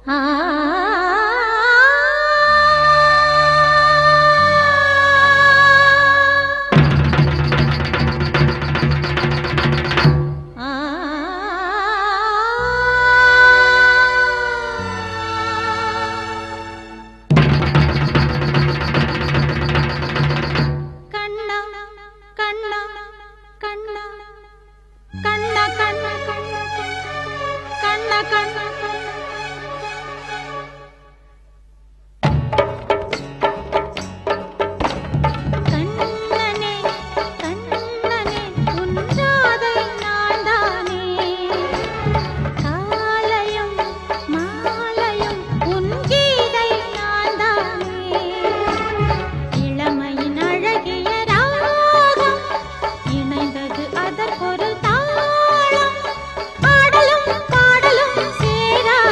கண்ணா கண்ணா கண்ணா கண்ணா கண்ணா கண்ணா கண்ணா கண்ணனே கண்ணனே உன்றாதை நான்தானே காலையும் மாலையும் உன் கீதை நான்தானே இளமையின் அழகிய ராகம் இணைந்தது அதற்கொரு தாளம் ஆடலும் பாடலும் சேரா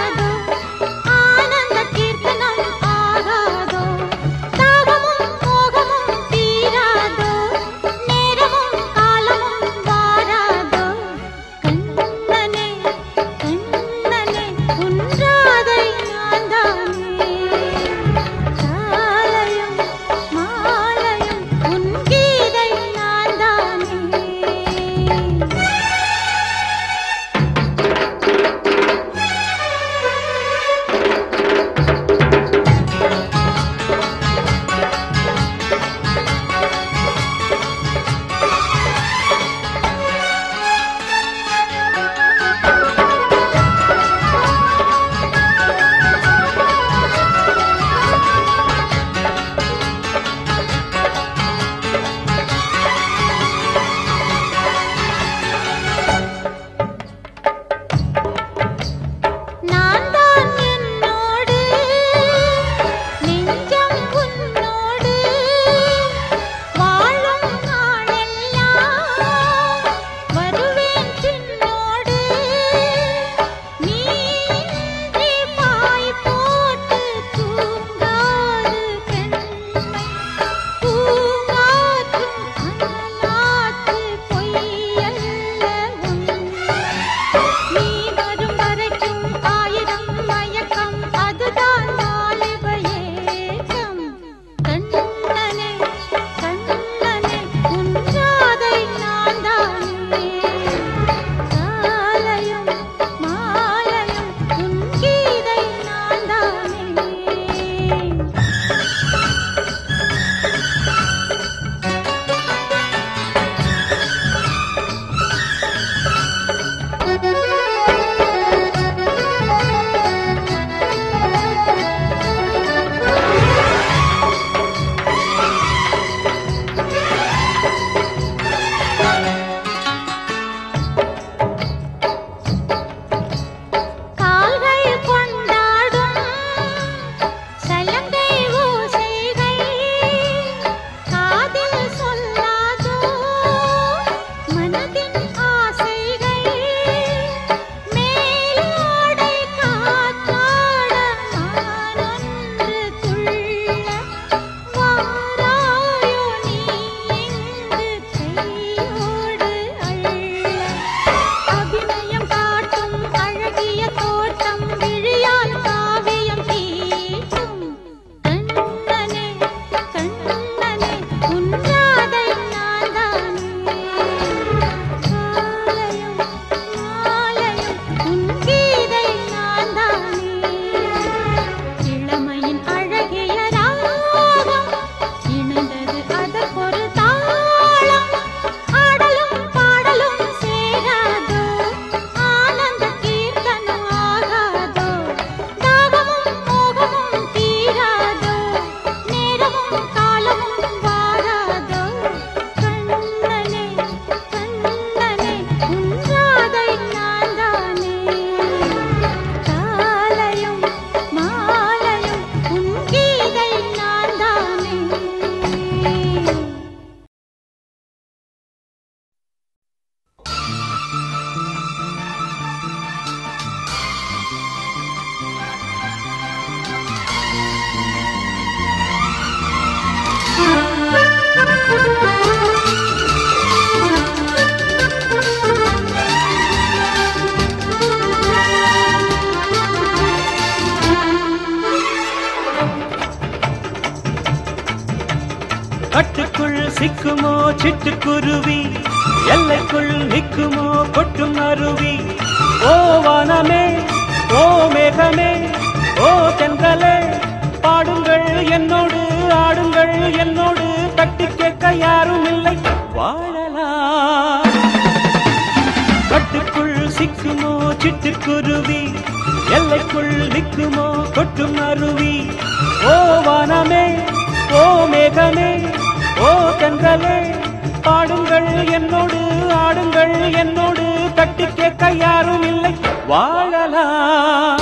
சிட்டுக்குருவி எல்லைக்குள் நிக்குமோ கொட்டும் அருவி ஓ வானமே ஓ மேகமே ஓ தென்றலே பாடுங்கள் என்னோடு ஆடுங்கள் என்னோடு தட்டி கேட்க யாரும் இல்லை வாழலாம் கட்டுக்குள் சிக்குமோ சிட்டுக்குருவி எல்லைக்குள் நிக்குமோ கொட்டும் அருவி ஓ வானமே ஓ மேகமே ஓ தென்றலே பாடுங்கள் என்னோடு ஆடுங்கள் என்னோடு தட்டி கேட்க யாரும் இல்லை வாழலாம்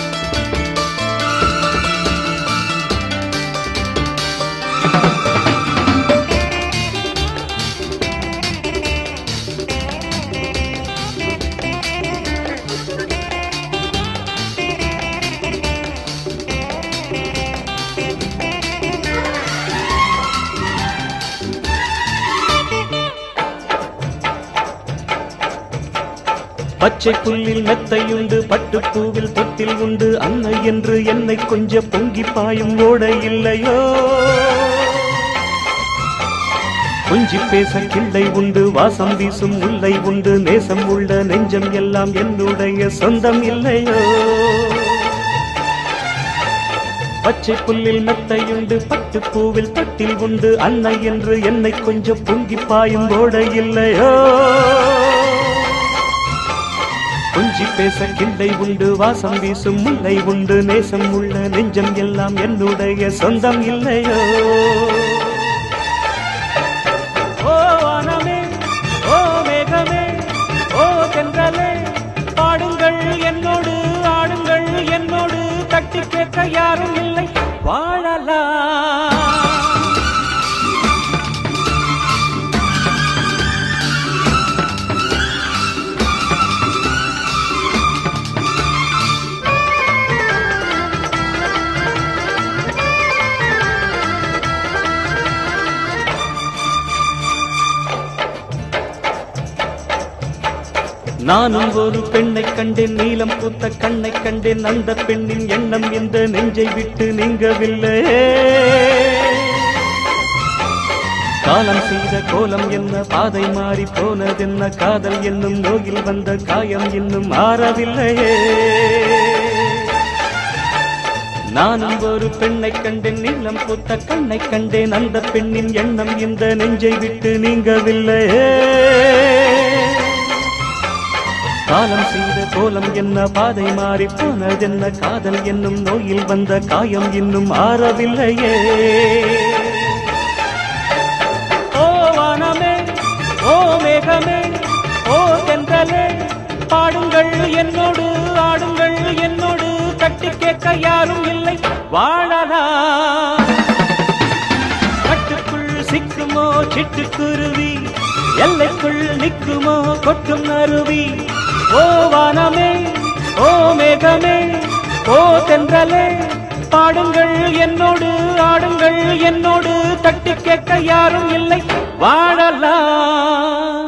பச்சை புல்லில் மெத்தையுண்டு பட்டுப்பூவில் தொட்டில் உண்டு அன்னை என்று என்னை கொஞ்ச பொங்கி பாயும் ஓட இல்லையோ கொஞ்சி பேச கிள்ளை உண்டு வாசம் வீசும் முல்லை உண்டு நேசம் உள்ள நெஞ்சம் எல்லாம் என்னுடைய சொந்தம் இல்லையோ பச்சை புல்லில் மெத்தையுண்டு பட்டுப்பூவில் தொட்டில் உண்டு அன்னை என்று என்னை கொஞ்சம் பொங்கி பாயும் ஓட இல்லையோ கொஞ்சி பேச கிள்ளை உண்டு வாசம் வீசும் முல்லை உண்டு நேசம் உள்ள நெஞ்சம் எல்லாம் என்னுடைய சொந்தம் இல்லையோ ஓ வானமே ஓ மேகமே ஓ தென்றலே பாடுங்கள் என்னோடு ஆடுங்கள் என்னோடு தட்டி கேட்க யாரும் இல்லை வாழலாம் நானும் ஒரு பெண்ணை கண்டேன் நீலம் பூத்த கண்ணை கண்டேன் அந்த பெண்ணின் எண்ணம் இந்த நெஞ்சை விட்டு நீங்கவில்லை காலம் செய்த கோலம் என்ன பாதை மாறி போனதென்ன காதல் என்னும் நோயில் வந்த காயம் இன்னும் ஆறவில்லையே நானும் ஒரு பெண்ணை கண்டேன் நீளம் பூத்த கண்ணை கண்டேன் அந்த பெண்ணின் எண்ணம் இந்த நெஞ்சை விட்டு நீங்கவில்லையே காலம் செய்த கோலம் என்ன பாதை மாறி போனதென்ன காதல் என்னும் நோயில் வந்த காயம் இன்னும் ஆறவில்லையே ஓ வானமே ஓ மேகமே ஓ தென்றலே பாடுங்கள் என்னோடு ஆடுங்கள் என்னோடு தட்டி கேட்க யாரும் இல்லை வாழலாம் கட்டுக்குள் சிக்குமோ சிட்டுக்குருவி எல்லைக்குள் நிக்குமோ கொட்டும் அருவி ஓ வானமே ஓ மேகமே ஓ தென்றலே பாடுங்கள் என்னோடு ஆடுங்கள் என்னோடு தட்டி கேட்க யாரும் இல்லை வாழலாம்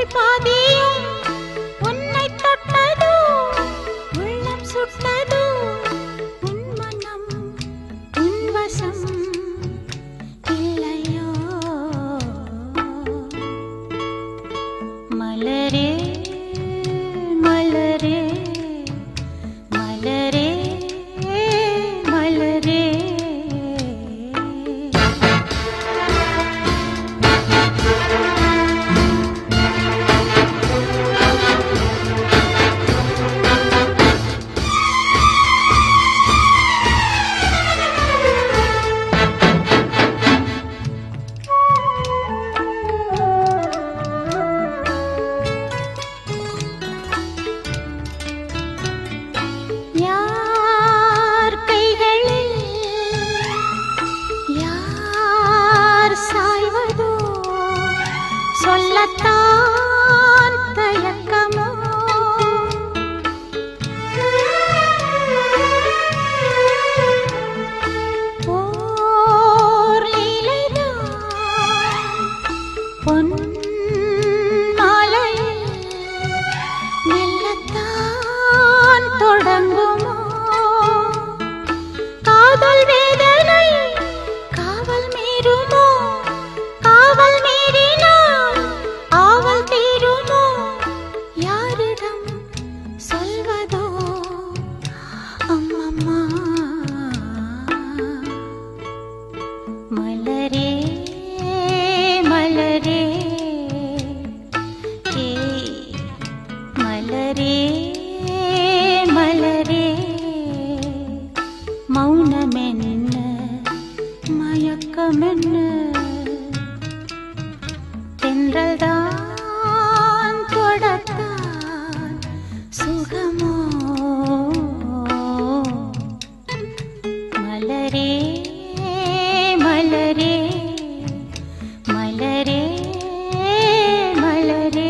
பாதியும் உன்னை தொட்டதோ உள்ளம் சுட்டதோ உன் மனம் உன் வசம் இல்லையோ மலரே மலரே மலரே மலரே யார் கைகளில் யார் சாய்வதோ சொல்லத்தான் தயக்கமோ ஓர் லீலைதான் பொன் மாலையில் மெல்லத்தான் தொடங்குமோ காதல் வேதனை காவல் மீறுமோ காவல் மீறினால் ஆவல் தீருமோ யாரிடம் சொல்வதோ அம்மம்மா மலரே மலரே ஏ மலரே மலரே மௌனமென்ன மயக்கமென்ன தென்றல்தான் தொடத்தான் சுகமோ மலரே மலரே மலரே மலரே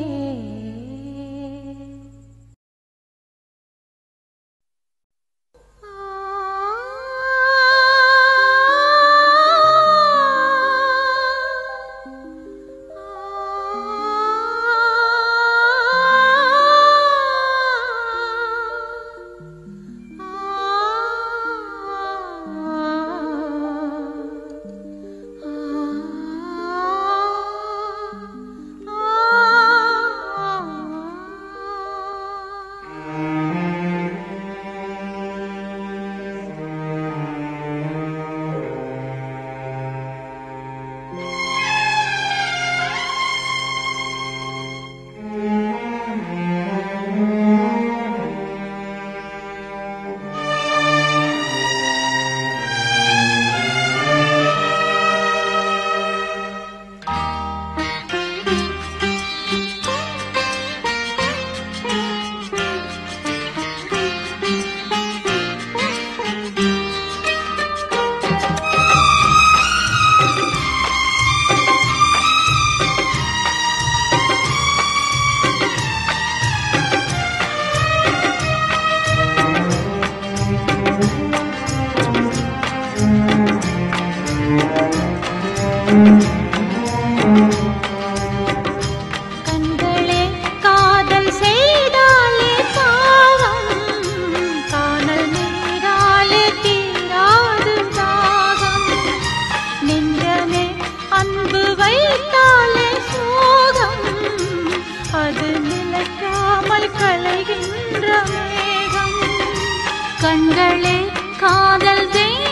கண்களே காதல் செய்தாலே பாவம் காணல் நீராலே தீராது தாகம் நெஞ்சமே அன்பு வைத்தாலே சோகம் அது நிலைக்காமல் கலைகின்ற மேகம் கண்களே காதல் செய்